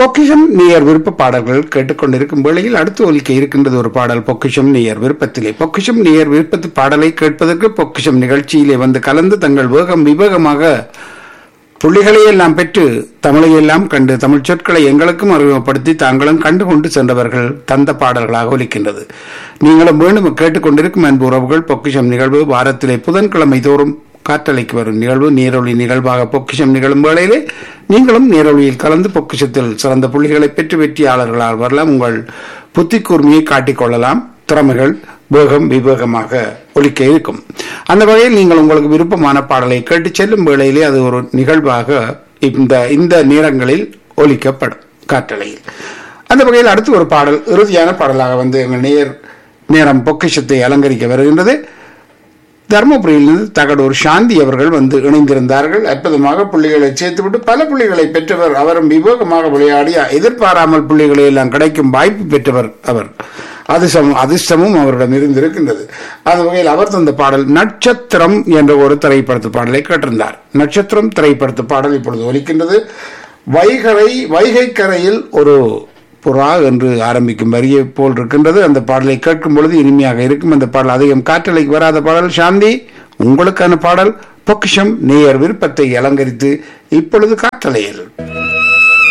பொக்கிஷம் நேயர் விருப்ப பாடல்கள் கேட்டுக்கொண்டிருக்கும் வேளையில் அடுத்து ஒலிக்க இருக்கின்றது ஒரு பாடல் பொக்கிஷம் நேயர் விருப்பத்திலே பொக்கிஷம் நேயர் விருப்பத்து பாடலை கேட்பதற்கு பொக்கிஷம் நிகழ்ச்சியிலே வந்து கலந்து தங்கள் வேகம் விவேகமாக புள்ளிகளை எல்லாம் பெற்று தமிழை எல்லாம் கண்டு தமிழ் சொற்களை எங்களுக்கும் அறிமுகப்படுத்தி தாங்களும் கண்டு கொண்டு சென்றவர்கள் தந்த பாடல்களாக ஒலிக்கின்றது நீங்களும் மீண்டும் கேட்டுக்கொண்டிருக்கும் அன்பு உறவுகள் பொக்கிஷம் நிகழ்வு வாரத்திலே புதன்கிழமை தோறும் காற்றலைக்கு வரும் நிகழ்வு நீரொளி நிகழ்வாக பொக்கிஷம் நிகழும் வேளையிலே நீங்களும் நீரொளியில் கலந்து பொக்கிஷத்தில் சிறந்த புள்ளிகளை பெற்று வெற்றியாளர்களால் வரலாம் உங்கள் புத்தி கூர்மையை காட்டிக்கொள்ளலாம் திறமைகள் வேகம் விவேகமாக ஒலிக்க இருக்கும் அந்த வகையில் நீங்கள் உங்களுக்கு விருப்பமான பாடலை கேட்டு செல்லும் வேளையிலே அது ஒரு நிகழ்வாக இந்த இந்த நேரங்களில் ஒலிக்கப்படும் காற்றலையில் அந்த வகையில் அடுத்து ஒரு பாடல் இறுதியான பாடலாக வந்து எங்கள் நேர் நேரம் பொக்கிஷத்தை அலங்கரிக்க வருகின்றது தருமபுரியிலிருந்து தகடூர் சாந்தி அவர்கள் வந்து இணைந்திருந்தார்கள் அற்புதமாக புள்ளிகளை சேர்த்துவிட்டு பல புள்ளிகளை பெற்றவர் அவரும் விவேகமாக விளையாடி எதிர்பாராமல் புள்ளிகளை எல்லாம் கிடைக்கும் வாய்ப்பு பெற்றவர் அவர் அதிர்ஷ்டம் அதிர்ஷ்டமும் அவரிடம் இருந்திருக்கின்றது அந்த வகையில் அவர் தந்த பாடல் நட்சத்திரம் என்ற ஒரு திரைப்படத்து பாடலை கேட்டிருந்தார் நட்சத்திரம் திரைப்படத்து பாடல் இப்பொழுது ஒலிக்கின்றது வைகரை வைகை கரையில் ஒரு புறா என்று ஆரம்பிக்கும் வரியை போல் இருக்கின்றது அந்த பாடலை கேட்கும் பொழுது இனிமையாக இருக்கும் அந்த பாடல் அதிகம் காற்றலைக்கு வராத பாடல் சாந்தி உங்களுக்கான பாடல் பொக்கிஷம் நேயர் விருப்பத்தை அலங்கரித்து இப்பொழுது காற்றலையில்